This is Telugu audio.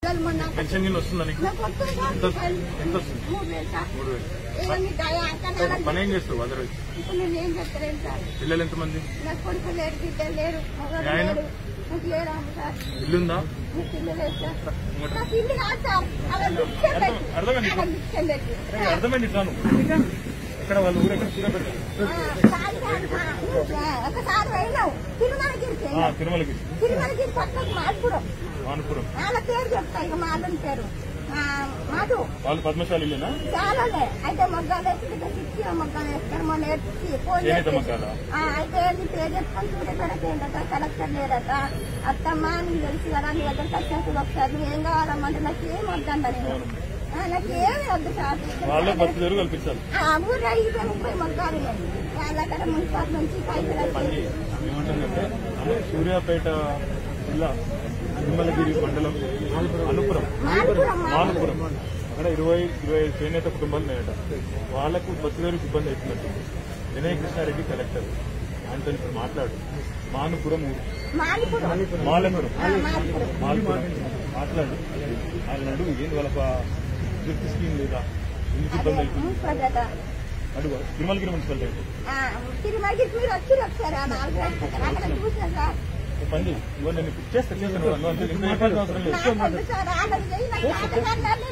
పిల్లలు మొన్న పెన్షన్ గిన్నె వస్తుందా నీకు నాకు వస్తుంది సార్. ఎంత వస్తుంది? ఎంత వస్తుంది? మూడు వేలు సార్. మూడు వేలు ఇవన్నీ దయా అంకనాలు పని ఏం చేస్తావు అదర్వైజ్ ఇప్పుడు నేను ఏం చెప్తాను సార్ పిల్లలు ఎంతమంది నాకు కొడుకు లేరు బిడ్డ లేరు మగవాడు ఆయన? లేరు నాకు లేరు అమ్మ సార్ ఇల్లుందా నాకు ఇల్లు లేదు సార్ నాకు ఇల్లు కాదు సార్ అలా లుక్షన్ పెట్టి అర్థం- అర్థమైంది. అలా లుక్షన్ పెట్టి ఏ, అర్థమైంది ఇట్లాను ఇక్కడ వాళ్ళు ఊరు ఎక్కడ చీర పెట్టారు ఆ, కాదు సార్. ఆ, ఒకసారి వెళ్ళావు తిరుమలగిరికి ఆ, తిరుమలకి తిరుమలగిరి పక్కకు మాడుపురం మానుపురం వాళ్ళ పేరు చెప్తా ఇక మాధుని పేరు ఆ, మధు వాళ్ళు పద్మశాలి ఇల్లేనా చాలానే అయితే మగ్గాలు వేసి ఇక సిక్కి మగ్గాలు వేస్తారు మొన్న ఎత్తి ఫోన్ చేనేత చేసి, మగ్గాలా? ఆ, అయితే నీ పేరు చెప్పుకొని చూడేటడక ఏంటట కలెక్టర్ లేదట అత్తమ్మ నీకు తెలుసు కదా నీ దగ్గర వచ్చేసి ఒకసారి నువ్వు ఏం కావాలమ్మంటే నాకు ఏం వద్దంట నేను ఆ, నాకు ఏమి వద్దు సార్ వాళ్ళే బతుకు తెరువు కల్పించాలి ఆ ఊరు ఐదు ముప్పై మగ్గాలు ఉన్నాయి. వాళ్ళక్కడ మున్సిపల్ నుంచి పైసలు పని వచ్చి ఏమంటుందంటే అదే సూర్యాపేట జిల్లా తిరుమలగిరి మండలం అనుపురం మానుపురం మానుపురం అక్కడ ఇరవై ఇరవై ఐదు చేనేత కుటుంబాలు ఉన్నాయట వాళ్లకు బతుకు ఇబ్బంది అవుతున్నట్టు వినయ్ కృష్ణారెడ్డి కలెక్టర్ ఆయనతో ఇప్పుడు మాట్లాడు మానుపురం ఊరు మానుపురం మాలపురం ఆ, మానుపురం మానుపురం మాట్లాడు ఆయన అడుగు ఏంది వాళ్ళ విద్యుత్ స్కీమ్ లేదా ఎందుకు ఇబ్బంది అవుతుంది మున్సిపల్ అడుగు తిరుమలగిరి మున్సిపాలిటీ తిరుమలగిరికి మీరు వచ్చి ఒకసారి ఆ నాలుగు రోజులు అక్కడ చూసిన సార్ పని ఇవ్వండి నేను చేస్తాను చేస్తాను నువ్వు అంతే ఇంకా చెప్పాల్సిన అవసరం లేదు నాకు వద్దు సార్ ఆలోచన చేయి నాకు ఆటగాళ్ళు